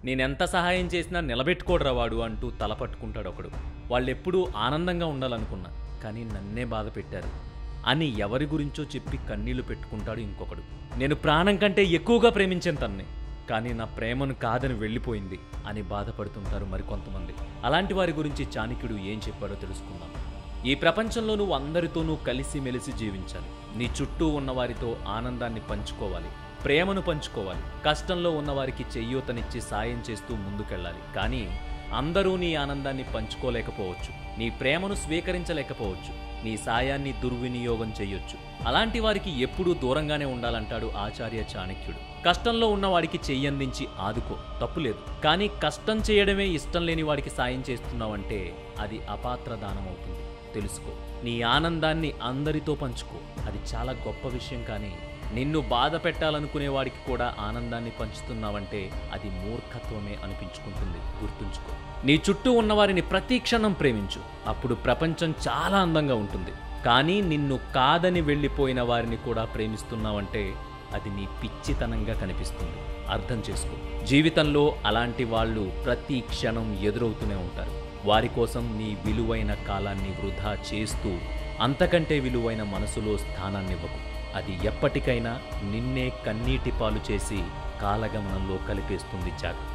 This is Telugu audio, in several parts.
నేనెంత సహాయం చేసినా నిలబెట్టుకోడరా వాడు అంటూ తల పట్టుకుంటాడు ఒకడు వాళ్ళెప్పుడూ ఆనందంగా ఉండాలనుకున్నా కానీ నన్నే బాధ పెట్టారు అని ఎవరి గురించో చెప్పి కన్నీళ్లు పెట్టుకుంటాడు ఇంకొకడు నేను ప్రాణం కంటే ఎక్కువగా ప్రేమించాను తన్ని కానీ నా ప్రేమను కాదని వెళ్ళిపోయింది అని బాధపడుతుంటారు మరికొంతమంది అలాంటి వారి గురించి చాణక్యుడు ఏం చెప్పాడో తెలుసుకుందాం ఈ ప్రపంచంలో నువ్వు అందరితోనూ కలిసిమెలిసి జీవించాలి నీ చుట్టూ ఉన్నవారితో ఆనందాన్ని పంచుకోవాలి ప్రేమను పంచుకోవాలి కష్టంలో ఉన్నవారికి చెయ్యూతనిచ్చి సాయం చేస్తూ ముందుకెళ్ళాలి కానీ అందరూ నీ ఆనందాన్ని పంచుకోలేకపోవచ్చు నీ ప్రేమను స్వీకరించలేకపోవచ్చు నీ సాయాన్ని దుర్వినియోగం చేయొచ్చు అలాంటి వారికి ఎప్పుడూ దూరంగానే ఉండాలంటాడు ఆచార్య చాణక్యుడు కష్టంలో ఉన్న వాడికి చెయ్యందించి ఆదుకో తప్పులేదు కానీ కష్టం చేయడమే ఇష్టం లేని వాడికి సాయం చేస్తున్నావంటే అది అపాత్ర దానం అవుతుంది తెలుసుకో నీ ఆనందాన్ని అందరితో పంచుకో అది చాలా గొప్ప విషయం కానీ నిన్ను బాధ పెట్టాలనుకునే వాడికి కూడా ఆనందాన్ని పంచుతున్నావంటే అది మూర్ఖత్వమే అనిపించుకుంటుంది గుర్తుంచుకో నీ చుట్టూ ఉన్నవారిని ప్రతి క్షణం ప్రేమించు అప్పుడు ప్రపంచం చాలా అందంగా ఉంటుంది కానీ నిన్ను కాదని వెళ్ళిపోయిన వారిని కూడా ప్రేమిస్తున్నావంటే అది నీ పిచ్చితనంగా కనిపిస్తుంది అర్థం చేసుకో జీవితంలో అలాంటి వాళ్ళు ప్రతి క్షణం ఎదురవుతూనే ఉంటారు వారి కోసం నీ విలువైన కాలాన్ని వృధా చేస్తూ అంతకంటే విలువైన మనసులో స్థానాన్నివ్వకు అది ఎప్పటికైనా నిన్నే కన్నీటి పాలు చేసి కాలగమనంలో కలిపేస్తుంది జాగ్రత్త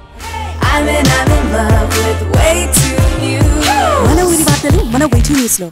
I'm in, I'm in love with way too new. మన ఊరి వార్తలు మన వైటీ న్యూస్ లో